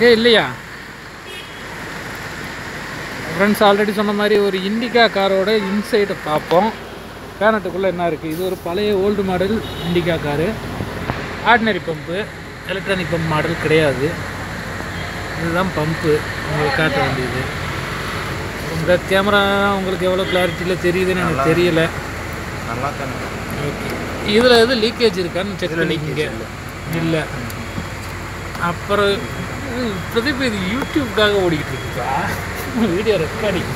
ஏ இல்லையா friends already சொன்ன மாதிரி ஒரு இண்டிகா காரோட இன்சைடை பார்ப்போம் பேனட்டுக்குள்ளே என்ன இருக்குது இது ஒரு பழைய old model Indica car ordinary pump electronic pump model கிடையாது இதுதான் பம்பு உங்களுக்கு காட்ட வேண்டியது இந்த கேமரா உங்களுக்கு எவ்வளோ கிளாரிட்டியில் தெரியுதுன்னு எனக்கு தெரியல நல்லா தானே ஓகே இதில் எது லீக்கேஜ் இருக்கான்னு செக் பண்ணிக்கங்க இல்லை அப்புறம் ம், பிரதீப் இது யூடியூப்காக ஓடிக்கிட்டு இருக்குப்பா வீடியோ ரெக்கார்டிங்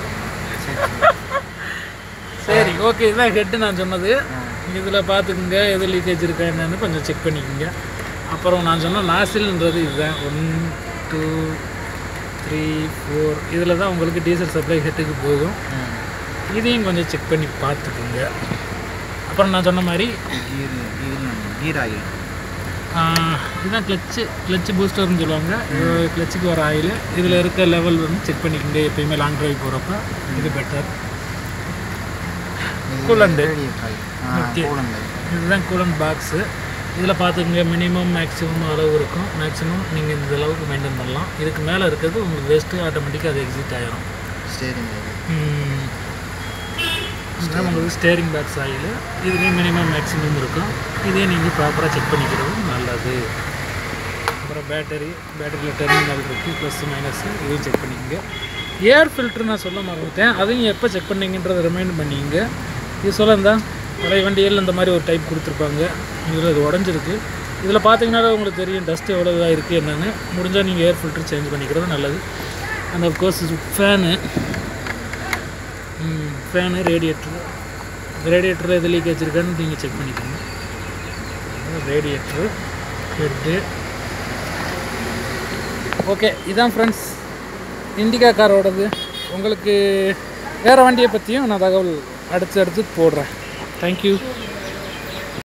சரி ஓகே இதான் ஹெட்டு நான் சொன்னது இதில் பார்த்துக்குங்க எது லீக்கேஜ் இருக்கா என்னன்னு கொஞ்சம் செக் பண்ணிக்கோங்க அப்புறம் நான் சொன்ன நாசில்ன்றது இதுதான் ஒன் டூ த்ரீ ஃபோர் இதில் தான் உங்களுக்கு டீசல் சப்ளை ஹெட்டுக்கு போகும் இதையும் கொஞ்சம் செக் பண்ணி பார்த்துக்குங்க அப்புறம் நான் சொன்ன மாதிரி கீர் கீர் கீர் ஆகி ஆஹ், இதுதான் கிளச்சு கிளச்சு பூஸ்டர்னு சொல்லுவாங்க இது கிளச்சுக்கு வர ஆயில் இதில் இருக்க லெவல் வந்து செக் பண்ணிக்கோங்க எப்பயுமே லாங் டிரைவ் போகிறப்ப இது பெட்டர் கூலண்டு Okay. கூலண்டு இதுதான் கூலண்ட் பாக்ஸு இதில் பார்த்துக்கங்க மினிமம் மேக்ஸிமம் அளவு இருக்கும் மேக்ஸிமம் நீங்கள் இந்த அளவுக்கு மெயின்டைன் பண்ணலாம் இதுக்கு மேலே இருக்கிறது உங்களுக்கு வேஸ்ட்டு ஆட்டோமேட்டிக்காக அது எக்ஸிட் ஆயிரும் ஸ்டேரிங் ம். இதுதான் உங்களுக்கு ஸ்டேரிங் பாக்ஸ் ஆயில் இதுலேயும் மினிமம் மேக்ஸிமம் இருக்கும் இதே நீங்கள் ப்ராப்பராக செக் பண்ணிக்கிறது நல்லது அப்புறம் பேட்டரி பேட்டரியில் டெர்மினல் இருக்குது ப்ளஸ் மைனஸ் இதையும் செக் பண்ணிக்கங்க ஏர் ஃபில்டர் நான் சொல்ல மறந்துட்டேன் அதையும் எப்போ செக் பண்ணீங்கன்றதை ரிமைண்ட் பண்ணிங்க இது சொல்லந்தா பழைய வண்டிகள் இந்த மாதிரி ஒரு டைப் கொடுத்துருப்பாங்க இதில் இது உடஞ்சிருக்கு இதில் பார்த்தீங்கன்னா உங்களுக்கு தெரியும் டஸ்ட் எவ்வளோ இதாக இருக்குது என்னென்னு முடிஞ்சால் நீங்கள் ஏர் ஃபில்டர் சேஞ்ச் பண்ணிக்கிறது நல்லது and of course fan fan radiator ரேடியேட்டரில் எது லீக்கேஜ் இருக்கான்னு நீங்கள் செக் பண்ணிக்கோங்க ரேடியேட்டரு ஹெட்டு ஓகே இதான் ஃப்ரெண்ட்ஸ் இண்டிகா காரோடது உங்களுக்கு வேறு வண்டியை பற்றியும் நான் தகவல் அடுத்து அடுத்து போடுறேன் தேங்க்யூ